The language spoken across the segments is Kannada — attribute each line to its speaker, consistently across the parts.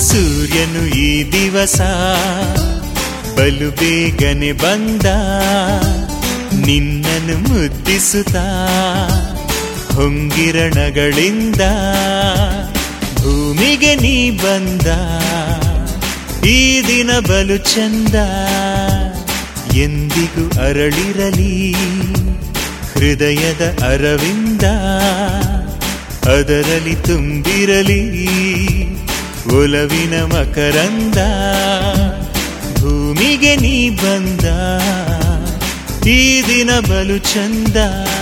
Speaker 1: ಸೂರ್ಯನು ಈ ದಿವಸ ಬಲು ಬೇಗನೆ ಬಂದ ನಿನ್ನನ್ನು ಮುದ್ದಿಸುತ್ತಾ ಹೊಂಗಿರಣಗಳಿಂದ ಭೂಮಿಗೆ ನೀ ಬಂದ ಈ ದಿನ ಬಲು ಚಂದ ಎಂದಿಗೂ ಅರಳಿರಲಿ ಹೃದಯದ ಅರವಿಂದ ಅದರಲ್ಲಿ ತುಂಬಿರಲಿ ಒಲವಿನ ಮಕರಂದ ಭೂಮಿಗೆ ನೀ ಬಂದ ಈ ದಿನ ಬಲು ಚಂದ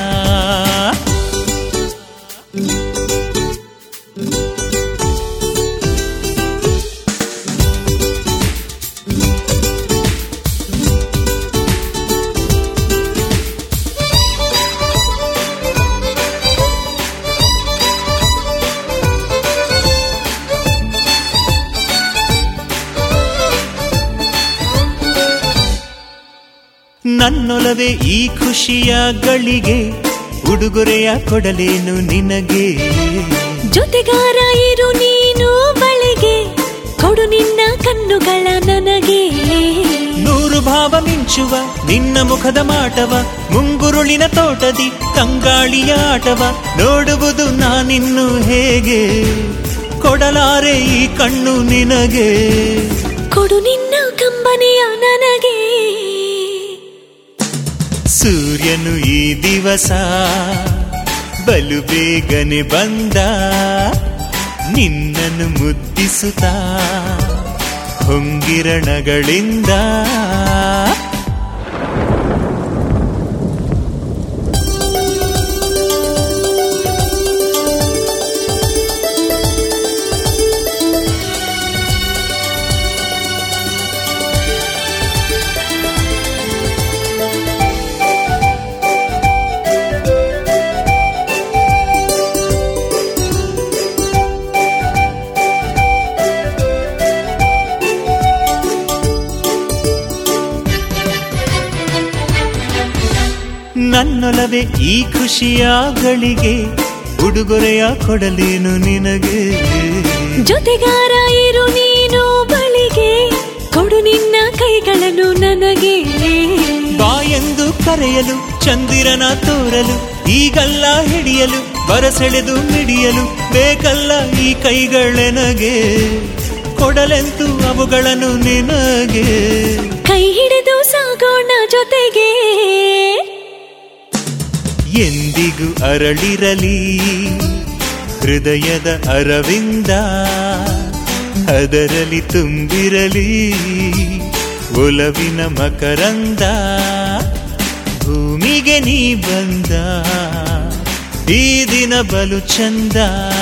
Speaker 1: ನನ್ನೊಲವೇ ಈ ಖುಷಿಯ ಗಳಿಗೆ ಉಡುಗೊರೆಯ ಕೊಡಲೇನು ನಿನಗೆ
Speaker 2: ಜೊತೆಗಾರ ಇರು ನೀನು ಬಳಿಗೆ ಕೊಡು ನಿನ್ನ ಕಣ್ಣುಗಳ ನನಗೆ
Speaker 1: ನೂರು ಭಾವ ಮಿಂಚುವ ನಿನ್ನ ಮುಖದ ಮಾಟವ ಮುಂಗುರುಳಿನ ತೋಟದಿ ತಂಗಾಳಿಯ ಆಟವ ನೋಡುವುದು ನಾನಿನ್ನು ಹೇಗೆ ಕೊಡಲಾರೆ ಈ ಕಣ್ಣು ನಿನಗೆ
Speaker 2: ಕೊಡು ನಿನ್ನ ಕಂಬನಿಯ ನನಗೆ
Speaker 1: ಸೂರ್ಯನು ಈ ದಿವಸ ಬಲು ಬೇಗನೆ ಬಂದ ನಿನ್ನನ್ನು ಮುದ್ದಿಸುತ್ತಾ ಹೊಂಗಿರಣಗಳಿಂದ ನನ್ನೊಲವೇ ಈ ಖುಷಿಯ ಗಳಿಗೆ ಉಡುಗೊರೆಯ ಕೊಡಲೇನು ನಿನಗೆ
Speaker 2: ಜೊತೆಗಾರ ಇರು ನೀನು ಬಳಿಗೆ ಕೊಡು ನಿನ್ನ ಕೈಗಳನ್ನು ನನಗೆ
Speaker 1: ಬಾಯೆಂದು ಕರೆಯಲು ಚಂದಿರನ ತೋರಲು ಈಗಲ್ಲ ಹಿಡಿಯಲು ಬರಸೆಳೆದು ಮಿಡಿಯಲು ಬೇಕಲ್ಲ ಈ ಕೈಗಳೆನಗೆ ಕೊಡಲೆಂತು ಅವುಗಳನ್ನು ನಿನಗೆ
Speaker 2: ಕೈ ಹಿಡಿದು ಸಾಗೋಣ ಜೊತೆಗೆ
Speaker 1: ಎಂದಿಗೂ ಅರಳಿರಲಿ ಹೃದಯದ ಅರವಿಂದ ಅದರಲ್ಲಿ ತುಂಬಿರಲಿ ಒಲವಿನ ಮಕರಂದ ಭೂಮಿಗೆ ನೀ ಬಂದ ಈ ದಿನ ಬಲು ಚಂದ